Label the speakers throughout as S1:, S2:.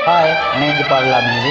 S1: Hi இணைந்து பாடலாம் இது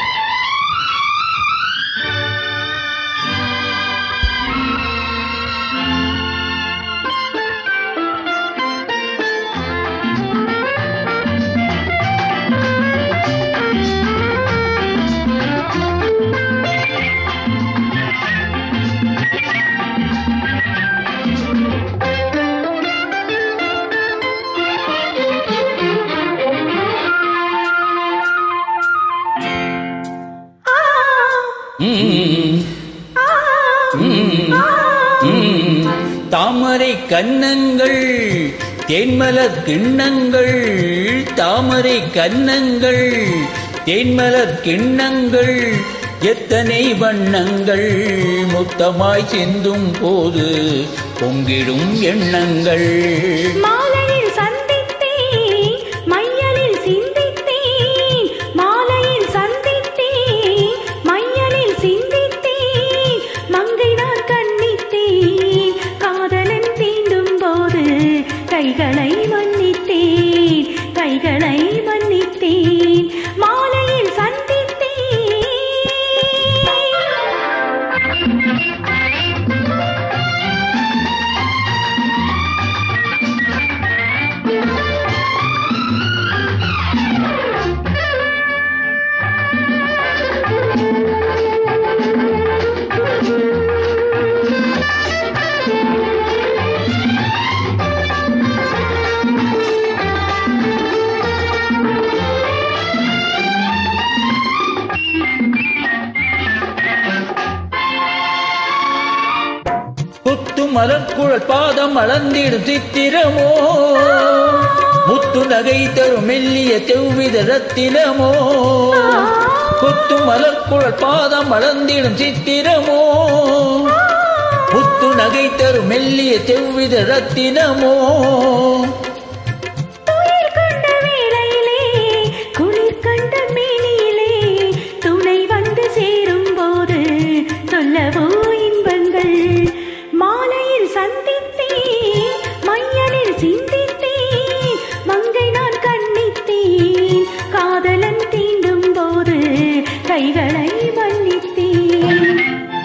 S2: தாமரை கன்னங்கள் தேன்மலர் கிண்ணங்கள் தாமரை கன்னங்கள் தேன்மலர் கிண்ணங்கள் எத்தனை வண்ணங்கள் மொத்தமாய் சிந்தும் போது பொங்கிடும் எண்ணங்கள்
S3: மாலையில் சந்தித்தேன் மையலில் சிந்தித்தேன் மாலையில் சந்தித்தேன் மையலில் சிந்தித்தேன் மங்கை நான் கண்ணித்தேன் காதலன் தீண்டும் போது கைகளை மன்னித்தேன் கைகளை மன்னித்தேன் மாலையில் சந்தித்தேன்
S2: புத்து மலர்குழல் பாதம் அளந்திடும் சித்திரமோ முத்து நகை தரும் மெல்லிய செவ்வித ரத்தினமோ புத்து மலர்குழல் பாதம் அளந்திடும் சித்திரமோ முத்து நகை தரும் மெல்லிய செவ்வித ரத்தினமோ
S3: துயில் கொண்ட வேளையிலே குளிர் கண்ட மேனியிலே துணை வந்து சேரும் போது சொல்லவோ இன்பங்கள் மாலையில் சந்தித்தேன் மையலில் சிந்தித்தேன் மங்கை நான் கண்ணித்தேன் காதலன் தீண்டும் போது கைகளை மன்னித்தேன்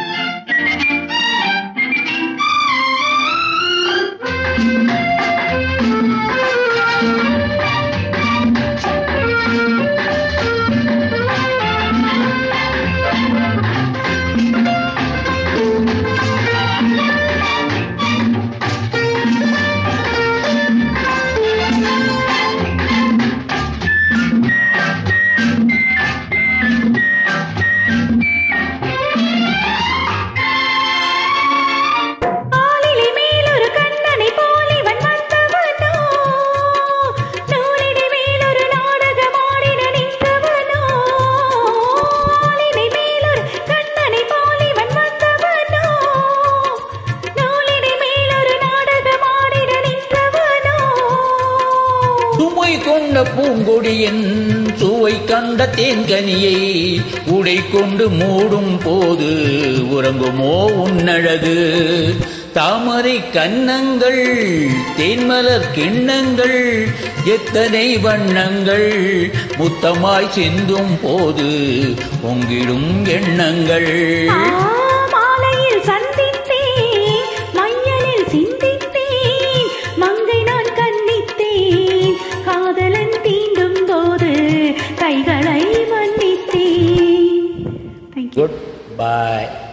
S3: ஆலிலை மேலொரு கண்ணனை போல் இவன் வந்தவனோ நூலிடை மேலொரு நாடகமாடின நின்றவனோ ஆலிலை மேலொரு கண்ணனை போல் இவன் வந்தவனோ நூலிடை மேலொரு நாடகமாடின நின்றவனோ
S2: சுமை கொண்ட பூங்கொடியின் சுவை கண்ட தேன்கனியை உடை கொண்டு மூடும் போது உறங்குமோ உன்னழகு தாமரை கன்னங்கள் தேன்மலர் கிண்ணங்கள் எத்தனை வண்ணங்கள் முத்தமாய் சிந்தும் போது பொங்கிடும் எண்ணங்கள்
S3: ஆ, மாலையில் சந்தித்தேன் மையலில் சிந்தித்தேன் மங்கை நான் கண்ணித்தேன் காதலன் தீண்டும் போது கைகளை மன்னித்தேன் Thank you.
S2: Good bye